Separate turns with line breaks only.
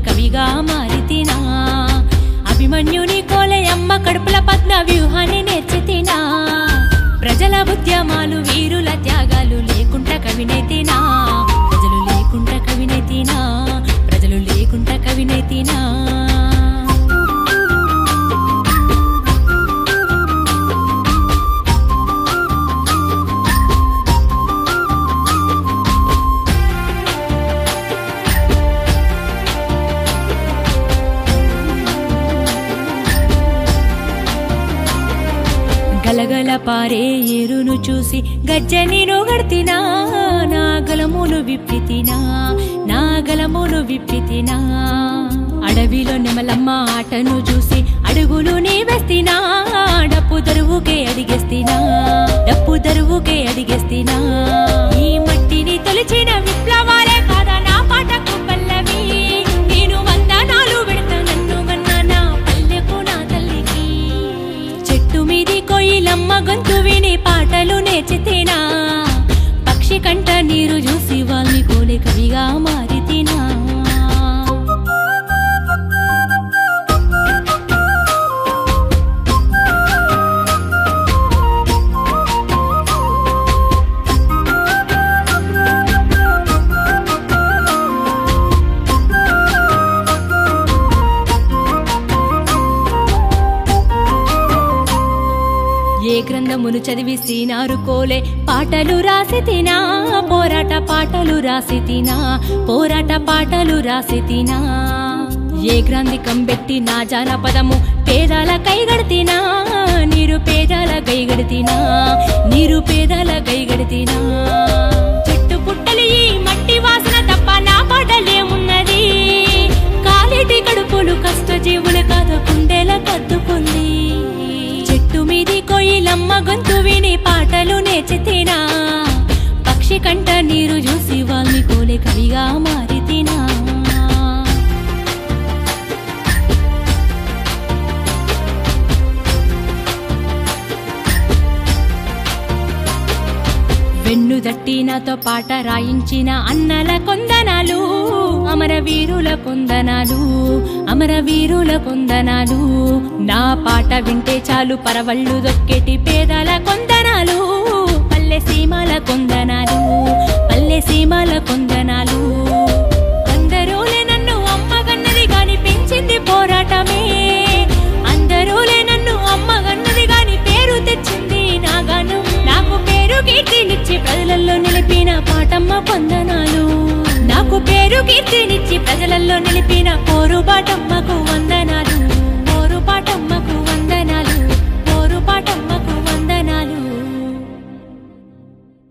కవిగా మారితినా అభిమన్యుని కోలయమ్మ కడుపుల పద్మ వ్యూహాన్ని నేర్చితినా ప్రజల ఉద్యమాలు వీరుల త్యాగాలు లేకుండా కవినైతినా ప్రజలు లేకుండా కవినైతినా ప్రజలు లేకుండా కవినైతినా గలగల పారే ఏరును చూసి గజ్జని నొగడ్తినా నా గలమును విప్పితినా నా గలమును విప్పితినా అడవిలో నెమలమ్మ ఆటను చూసి అడుగులు నీ వేస్తినా డప్పు దరువుకే అడిగేస్తినా డప్పు దరువుకే అడిగేస్తినా ఈ మట్టిని తొలిచిన విప్లవాలే కాదా నా పాటకు పల్లవి నేను వందనాలు పెడతా నన్ను గన్నా నా పల్లెకు నా తల్లికి చెట్టు మీది కొయిలమ్మ గొంతు విని పాటలు నేర్చితేనా పక్షి కంట నీరు చూసి వాళ్ళని కోలే కవిగా మారితినా ఏ గ్రంథమును చదివి సీనారు కోలే పాటలు రాసి తినా పోరాట పాటలు రాసి తినా పోరాట పాటలు రాసి తినా ఏ గ్రంథికం పెట్టి నా జానపదము పేదాల కైగడితినా నీరు పేదాల కైగడితినా నీరు పేదాల కైగడితినా చెట్టు పుట్టలి ఈ మట్టి వాసన తప్ప నా పాటలేమున్నది కాలిటి కడుపులు కష్టజీవుల కథ కుండేల కద్దుకుంది చెట్టు మీది కొయిలమ్మ గొంతు విని పాటలు నేర్చితేనా పక్షి కంట నీరు చూసి వాళ్ళని కోలే కవిగా మారితినా వెన్ను దట్టి నాతో పాట రాయించిన అన్నల కొందనాలు అమర వీరుల కొందనాలు అమర వీరుల కొందనాలు నా పాట వింటే చాలు పరవళ్ళు దొక్కేటి పేదల కొందనాలు పల్లె సీమాల కొందనాలు పల్లె సీమాల కొందనాలు అందరూలే నన్ను అమ్మగన్నది గాని పెంచింది పోరాటమే అందరూలే నన్ను అమ్మగన్నది గాని పేరు తెచ్చింది నా గానం నాకు పేరు కీర్తినిచ్చి ప్రజలలో నిలిపిన పాటమ్మ పొందనాలు నాకు పేరు కీర్తినిచ్చి ప్రజలలో నిలిపిన పోరు బాటమ్మకు వంద